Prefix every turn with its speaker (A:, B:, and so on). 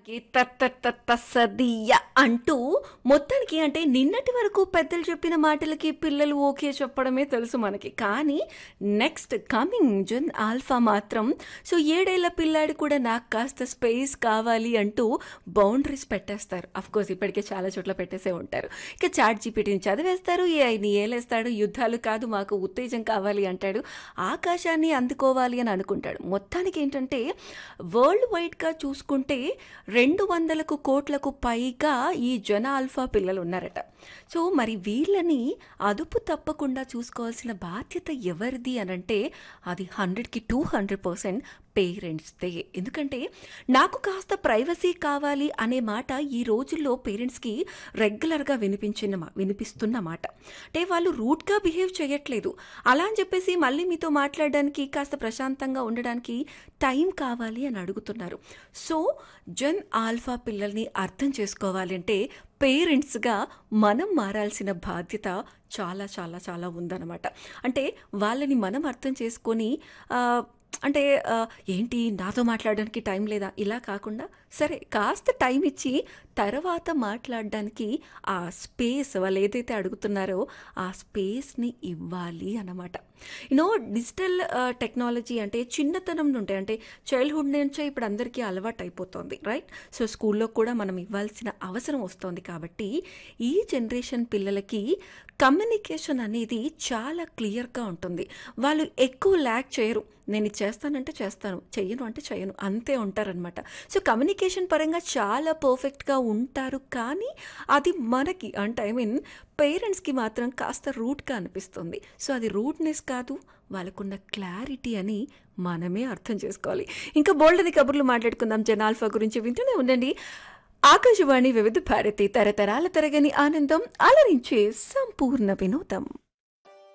A: మొత్తానికి తత్తత్తత్తసదియ అంటూ మొత్తానికి అంటే నిన్నటి వరకు పెద్దలు చెప్పిన మాటలకి పిల్లలు ఓకే చెప్పడమే తెలుసు మనకి కానీ నెక్స్ట్ కమింగ్ జన్ ఆల్ఫా మాత్రం సో ఏడేళ్ల పిల్లాడు కూడా నాకు కాస్త స్పేస్ కావాలి అంటూ బౌండరీస్ పెట్టేస్తారు అఫ్ కోర్స్ ఇప్పటికే చాలా చోట్ల పెట్టేసే ఉంటారు ఇక చాట్ జీపీటీని చదివేస్తారు ఏఐని ఏలేస్తాడు యుద్ధాలు కాదు మాకు ఉత్తేజం కావాలి అంటాడు ఆకాశాన్ని అందుకోవాలి అని అనుకుంటాడు మొత్తానికి ఏంటంటే వరల్డ్ వైడ్గా చూసుకుంటే రెండు వందలకు కోట్లకు పైగా ఈ జన ఆల్ఫా పిల్లలు ఉన్నారట సో మరి వీళ్ళని అదుపు తప్పకుండా చూసుకోవాల్సిన బాధ్యత ఎవరిది అనంటే అది హండ్రెడ్కి టూ హండ్రెడ్ పర్సెంట్ పేరెంట్స్దే ఎందుకంటే నాకు కాస్త ప్రైవసీ కావాలి అనే మాట ఈ రోజుల్లో పేరెంట్స్కి రెగ్యులర్గా వినిపించిన మా- వినిపిస్తున్న మాట అంటే వాళ్ళు రూట్గా బిహేవ్ చేయట్లేదు అలా అని చెప్పేసి మళ్ళీ మీతో మాట్లాడడానికి కాస్త ప్రశాంతంగా ఉండడానికి టైం కావాలి అని అడుగుతున్నారు సో జన్ ఆల్ఫా పిల్లల్ని అర్థం చేసుకోవాలంటే పేరెంట్స్గా మనం మారాల్సిన బాధ్యత చాలా చాలా చాలా ఉందన్నమాట అంటే వాళ్ళని మనం అర్థం చేసుకొని ఆ, అంటే ఆ, ఏంటి నాతో మాట్లాడడానికి టైం లేదా ఇలా కాకుండా సరే కాస్త టైం ఇచ్చి తర్వాత మాట్లాడడానికి ఆ స్పేస్ వాళ్ళు ఏదైతే అడుగుతున్నారో ఆ స్పేస్ని ఇవ్వాలి అన్నమాట యూనో డిజిటల్ టెక్నాలజీ అంటే చిన్నతనం నుండి అంటే చైల్డ్హుడ్ నుంచే ఇప్పుడు అందరికీ అలవాటు అయిపోతుంది రైట్ సో స్కూల్లో కూడా మనం ఇవ్వాల్సిన అవసరం వస్తుంది కాబట్టి ఈ జనరేషన్ పిల్లలకి కమ్యూనికేషన్ అనేది చాలా క్లియర్గా ఉంటుంది వాళ్ళు ఎక్కువ ల్యాక్ చేయరు నేను ఇది చేస్తానంటే చేస్తాను చెయ్యను అంటే చెయ్యను అంతే ఉంటారనమాట సో కమ్యూనికేషన్ పరంగా చాలా పర్ఫెక్ట్గా ఉంటారు కానీ అది మనకి అంటే ఐ మీన్ పేరెంట్స్కి మాత్రం కాస్త రూట్గా అనిపిస్తుంది సో అది రూట్నెస్ కాదు వాళ్ళకున్న క్లారిటీ అని మనమే అర్థం చేసుకోవాలి ఇంకా బోల్డ్ అని కబుర్లు మాట్లాడుకుందాం జనాల్ఫా గురించి వింటూనే ఉండండి ఆకాశవాణి వివిధ భారతి తరతరాల తరగని ఆనందం అలరించే సంపూర్ణ వినోదం